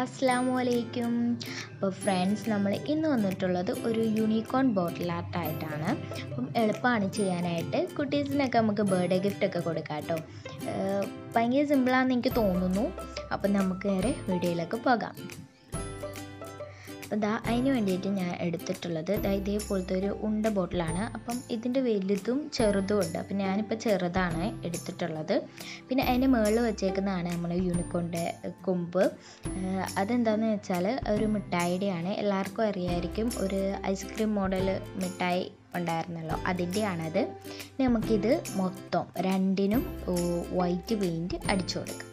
അസ്സാമു അലൈക്കും അപ്പോൾ ഫ്രണ്ട്സ് നമ്മൾ ഇന്ന് വന്നിട്ടുള്ളത് ഒരു യൂണിക്കോൺ ബോട്ടിൽ ആർട്ടായിട്ടാണ് അപ്പം എളുപ്പമാണ് ചെയ്യാനായിട്ട് കുട്ടീസിനൊക്കെ നമുക്ക് ബർത്ത്ഡേ ഗിഫ്റ്റ് ഒക്കെ കൊടുക്കാം കേട്ടോ ഏഹ് ഭയങ്കര സിമ്പിളാണെന്ന് എനിക്ക് തോന്നുന്നു അപ്പം നമുക്ക് നേരെ വീഡിയോയിലേക്ക് പോകാം അപ്പോൾ ദാ അതിന് വേണ്ടിയിട്ട് ഞാൻ എടുത്തിട്ടുള്ളത് ദാ ഇതേപോലത്തെ ഒരു ഉണ്ട ബോട്ടിലാണ് അപ്പം ഇതിൻ്റെ വലുതും ചെറുതും ഉണ്ട് അപ്പം ഞാനിപ്പോൾ ചെറുതാണ് എടുത്തിട്ടുള്ളത് പിന്നെ അതിൻ്റെ മുകളിൽ വെച്ചേക്കുന്നതാണ് നമ്മൾ യൂണിക്കോണിൻ്റെ കൊമ്പ് ഏഹ് അതെന്താണെന്ന് വെച്ചാൽ ഒരു മിഠായിയുടെയാണ് എല്ലാവർക്കും അറിയായിരിക്കും ഒരു ഐസ്ക്രീം മോഡൽ മിഠായി ഉണ്ടായിരുന്നല്ലോ അതിൻ്റെയാണത് ഇനി നമുക്കിത് മൊത്തം രണ്ടിനും വൈറ്റ് പെയിൻറ്റ് അടിച്ചു കൊടുക്കാം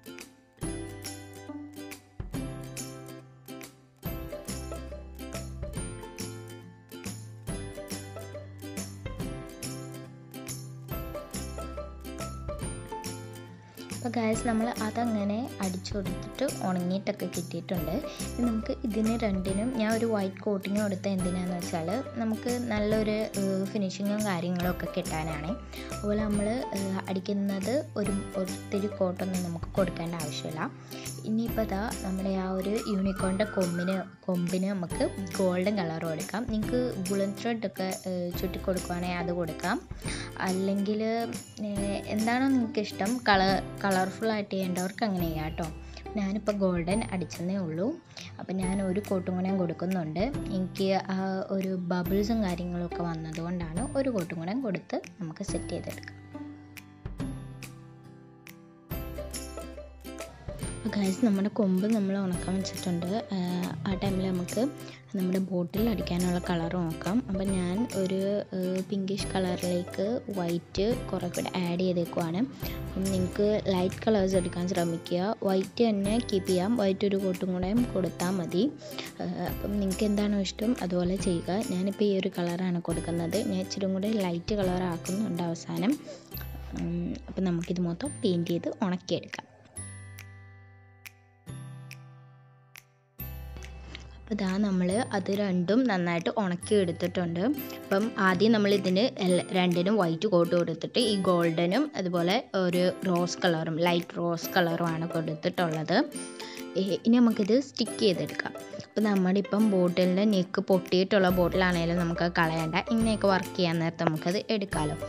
അപ്പോൾ ഗായസ് നമ്മൾ അതങ്ങനെ അടിച്ചു കൊടുത്തിട്ട് ഉണങ്ങിയിട്ടൊക്കെ കിട്ടിയിട്ടുണ്ട് ഇനി നമുക്ക് ഇതിന് രണ്ടിനും ഞാൻ ഒരു വൈറ്റ് കോട്ടിങ് കൊടുത്ത എന്തിനാന്ന് വെച്ചാൽ നമുക്ക് നല്ലൊരു ഫിനിഷിങ്ങും കാര്യങ്ങളും ഒക്കെ കിട്ടാനാണ് അതുപോലെ നമ്മൾ അടിക്കുന്നത് ഒരു ഒത്തിരി കോട്ടൊന്നും നമുക്ക് കൊടുക്കേണ്ട ആവശ്യമില്ല ഇനിയിപ്പോൾ ഇതാ നമ്മുടെ ആ ഒരു യൂണിക്കോണിൻ്റെ കൊമ്പിന് കൊമ്പിന് നമുക്ക് ഗോൾഡൻ കളർ കൊടുക്കാം നിങ്ങൾക്ക് ബുളൻ ത്രെഡൊക്കെ ചുറ്റി കൊടുക്കുവാണെങ്കിൽ അത് കൊടുക്കാം അല്ലെങ്കിൽ എന്താണോ നിങ്ങൾക്ക് ഇഷ്ടം കളർ കളർഫുള്ളായിട്ട് ചെയ്യേണ്ടവർക്ക് അങ്ങനെ ചെയ്യാം കേട്ടോ ഞാനിപ്പോൾ ഗോൾഡൻ അടിച്ചെന്നേ ഉള്ളൂ അപ്പം ഞാൻ ഒരു കോട്ടും കൂടെ കൊടുക്കുന്നുണ്ട് എനിക്ക് ആ ഒരു ബബിൾസും കാര്യങ്ങളും ഒക്കെ വന്നതുകൊണ്ടാണ് ഒരു കോട്ടും കൂടെ കൊടുത്ത് നമുക്ക് സെറ്റ് ചെയ്തെടുക്കാം ഗൈസ് നമ്മുടെ കൊമ്പ് നമ്മൾ ഉണക്കാൻ വെച്ചിട്ടുണ്ട് ആ ടൈമിൽ നമുക്ക് നമ്മുടെ ബോട്ടിൽ അടിക്കാനുള്ള കളർ നോക്കാം അപ്പം ഞാൻ ഒരു പിങ്കിഷ് കളറിലേക്ക് വൈറ്റ് കുറേ കൂടെ ആഡ് ചെയ്തേക്കുവാണ് അപ്പം നിങ്ങൾക്ക് ലൈറ്റ് കളേഴ്സ് എടുക്കാൻ ശ്രമിക്കുക വൈറ്റ് തന്നെ കീപ്പ് ചെയ്യാം വൈറ്റ് ഒരു കോട്ടും കൂടെ കൊടുത്താൽ മതി അപ്പം നിങ്ങൾക്ക് എന്താണോ ഇഷ്ടം അതുപോലെ ചെയ്യുക ഞാനിപ്പോൾ ഈ ഒരു കളറാണ് കൊടുക്കുന്നത് ഞാൻ ഇച്ചിരി കൂടെ ലൈറ്റ് കളർ ആക്കുന്നുണ്ട് അവസാനം അപ്പം നമുക്കിത് മൊത്തം പെയിൻറ്റ് ചെയ്ത് ഉണക്കിയെടുക്കാം അപ്പോൾ ഇതാ നമ്മൾ അത് രണ്ടും നന്നായിട്ട് ഉണക്കി എടുത്തിട്ടുണ്ട് അപ്പം ആദ്യം നമ്മൾ ഇതിന് രണ്ടിനും വൈറ്റ് കോട്ട് കൊടുത്തിട്ട് ഈ ഗോൾഡനും അതുപോലെ ഒരു റോസ് കളറും ലൈറ്റ് റോസ് കളറുമാണ് കൊടുത്തിട്ടുള്ളത് ഇനി നമുക്കിത് സ്റ്റിക്ക് ചെയ്തെടുക്കാം അപ്പോൾ നമ്മുടെ ഇപ്പം ബോട്ടിലിൻ്റെ നെക്ക് പൊട്ടിയിട്ടുള്ള ബോട്ടിലാണെങ്കിലും നമുക്ക് കളയണ്ട ഇങ്ങനെയൊക്കെ വർക്ക് ചെയ്യാൻ നേരത്തെ നമുക്കത് എടുക്കാമല്ലോ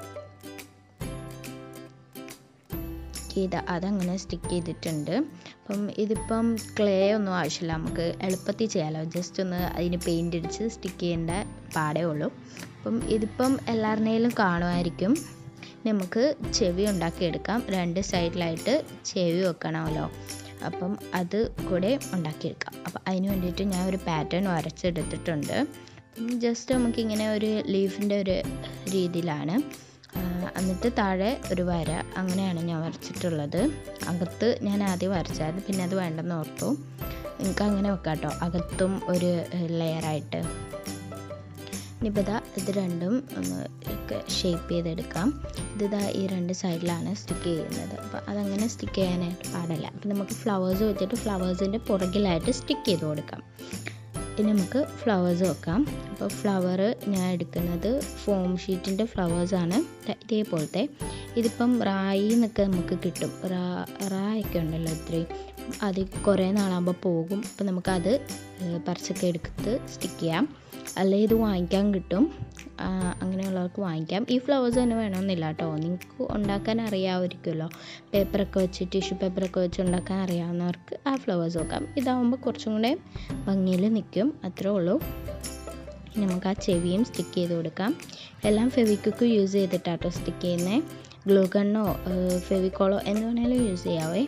ചെയ്ത് അതങ്ങനെ സ്റ്റിക്ക് ചെയ്തിട്ടുണ്ട് അപ്പം ഇതിപ്പം ക്ലേ ഒന്നും ആവശ്യമില്ല നമുക്ക് എളുപ്പത്തിൽ ചെയ്യാമല്ലോ ജസ്റ്റ് ഒന്ന് അതിന് പെയിൻ്റ് അടിച്ച് സ്റ്റിക്ക് ചെയ്യേണ്ട പാടേ ഉള്ളൂ അപ്പം ഇതിപ്പം എല്ലാവരുടെയിലും കാണുമായിരിക്കും നമുക്ക് ചെവി ഉണ്ടാക്കിയെടുക്കാം രണ്ട് സൈഡിലായിട്ട് ചെവി വെക്കണമല്ലോ അപ്പം അത് കൂടെ ഉണ്ടാക്കിയെടുക്കാം അപ്പം അതിന് വേണ്ടിയിട്ട് ഞാൻ ഒരു പാറ്റേൺ വരച്ചെടുത്തിട്ടുണ്ട് ജസ്റ്റ് നമുക്കിങ്ങനെ ഒരു ലീഫിൻ്റെ ഒരു രീതിയിലാണ് എന്നിട്ട് താഴെ ഒരു വര അങ്ങനെയാണ് ഞാൻ വരച്ചിട്ടുള്ളത് അകത്ത് ഞാൻ ആദ്യം വരച്ചായിരുന്നു പിന്നെ അത് വേണ്ടെന്ന് ഓർത്തു നിങ്ങൾക്ക് അങ്ങനെ വെക്കാം കേട്ടോ അകത്തും ഒരു ലെയറായിട്ട് ഇനിയിപ്പോൾ ഇതാ ഇത് രണ്ടും ഒന്ന് ഷേപ്പ് ചെയ്തെടുക്കാം ഇത് ഇതാ ഈ രണ്ട് സൈഡിലാണ് സ്റ്റിക്ക് ചെയ്യുന്നത് അപ്പോൾ അതങ്ങനെ സ്റ്റിക്ക് ചെയ്യാനായിട്ട് പാടില്ല അപ്പോൾ നമുക്ക് ഫ്ലവേഴ്സ് വെച്ചിട്ട് ഫ്ലവേഴ്സിൻ്റെ പുറകിലായിട്ട് സ്റ്റിക്ക് ചെയ്ത് കൊടുക്കാം ഇനി നമുക്ക് ഫ്ലവേഴ്സ് വെക്കാം അപ്പോൾ ഫ്ലവർ ഞാൻ എടുക്കുന്നത് ഫോം ഷീറ്റിൻ്റെ ഫ്ലവേഴ്സാണ് ഇതേപോലത്തെ ഇതിപ്പം റായി എന്നൊക്കെ നമുക്ക് കിട്ടും റാ റായൊക്കെ ഉണ്ടല്ലോ ഇത്രയും അത് കുറേ നാളാകുമ്പോൾ പോകും അപ്പോൾ നമുക്കത് പറിച്ചൊക്കെ എടുത്ത് സ്റ്റിക്ക് ചെയ്യാം അല്ലെ ഇത് വാങ്ങിക്കാൻ കിട്ടും അങ്ങനെയുള്ളവർക്ക് വാങ്ങിക്കാം ഈ ഫ്ലവേഴ്സ് തന്നെ വേണമെന്നില്ല കേട്ടോ നിങ്ങൾക്ക് ഉണ്ടാക്കാൻ അറിയാമായിരിക്കുമല്ലോ പേപ്പറൊക്കെ വെച്ച് ടിഷ്യൂ പേപ്പറൊക്കെ വെച്ച് ഉണ്ടാക്കാൻ അറിയാവുന്നവർക്ക് ആ ഫ്ലവേഴ്സ് വെക്കാം ഇതാവുമ്പോൾ കുറച്ചും കൂടെ ഭംഗിയിൽ നിൽക്കും അത്രേ ഉള്ളൂ നമുക്ക് ആ ചെവിയും സ്റ്റിക്ക് ചെയ്ത് കൊടുക്കാം എല്ലാം ഫെവിക്വിക്ക് യൂസ് ചെയ്തിട്ടാട്ടോ സ്റ്റിക്ക് ചെയ്യുന്നത് ഗ്ലൂ ഗണ്ണോ ഫെവിക്കോളോ എന്ത് വേണേലും യൂസ് ചെയ്യാവേ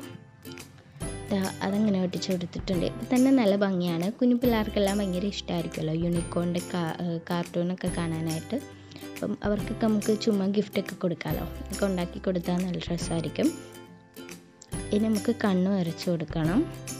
അതങ്ങനെ ഒട്ടിച്ച് കൊടുത്തിട്ടുണ്ട് ഇപ്പം തന്നെ നല്ല ഭംഗിയാണ് കുഞ്ഞു പിള്ളേർക്കെല്ലാം ഭയങ്കര ഇഷ്ടമായിരിക്കുമല്ലോ യൂണിക്കോണിൻ്റെ കാർട്ടൂണൊക്കെ കാണാനായിട്ട് അപ്പം അവർക്കൊക്കെ നമുക്ക് ചുമ്മാ ഗിഫ്റ്റൊക്കെ കൊടുക്കാമല്ലോ ഒക്കെ ഉണ്ടാക്കി കൊടുത്താൽ നല്ല രസമായിരിക്കും ഇനി നമുക്ക് കണ്ണ് വരച്ച് കൊടുക്കണം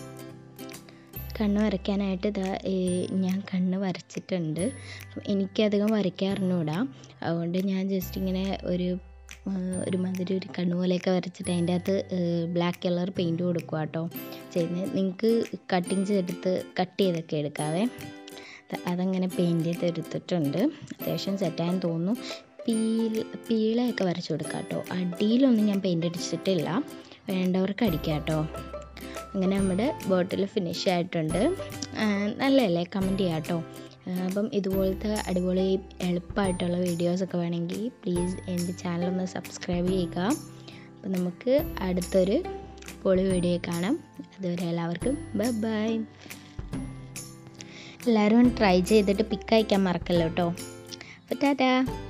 കണ്ണ് വരയ്ക്കാനായിട്ട് ഇതാ ഞാൻ കണ്ണ് വരച്ചിട്ടുണ്ട് എനിക്കധികം വരയ്ക്കാൻ അറിഞ്ഞൂടാ അതുകൊണ്ട് ഞാൻ ജസ്റ്റ് ഇങ്ങനെ ഒരു ഒരുമാതിരി ഒരു കണ്ണ് പോലെയൊക്കെ വരച്ചിട്ട് അതിൻ്റെ അകത്ത് ബ്ലാക്ക് കളർ പെയിൻറ്റ് കൊടുക്കുക കേട്ടോ ചെയ്യുന്നത് നിങ്ങൾക്ക് കട്ടിങ് ചെയ്തെടുത്ത് കട്ട് ചെയ്തൊക്കെ എടുക്കാവേ അതങ്ങനെ പെയിൻറ്റ് ചെയ്തെടുത്തിട്ടുണ്ട് അത്യാവശ്യം സെറ്റായെന്ന് തോന്നുന്നു പീൽ പീളയൊക്കെ വരച്ച് കൊടുക്കാം കേട്ടോ അടിയിലൊന്നും ഞാൻ പെയിൻ്റ് അടിച്ചിട്ടില്ല വേണ്ടവർക്ക് അടിക്കാം കേട്ടോ അങ്ങനെ നമ്മുടെ ബോട്ടിൽ ഫിനിഷ് ആയിട്ടുണ്ട് ആ, നല്ലതല്ലേ കമൻറ്റ് ചെയ്യാം കേട്ടോ ആ, അപ്പം ഇതുപോലത്തെ അടിപൊളി എളുപ്പമായിട്ടുള്ള വീഡിയോസൊക്കെ വേണമെങ്കിൽ പ്ലീസ് എൻ്റെ ചാനലൊന്ന് സബ്സ്ക്രൈബ് ചെയ്യുക അപ്പം നമുക്ക് അടുത്തൊരു പൊളി വീഡിയോ കാണാം അതുവരെ എല്ലാവർക്കും ബൈ ബൈ എല്ലാവരും ട്രൈ ചെയ്തിട്ട് പിക്ക് അയക്കാൻ മറക്കല്ലോ കേട്ടോ അപ്പോൾ ടാറ്റാ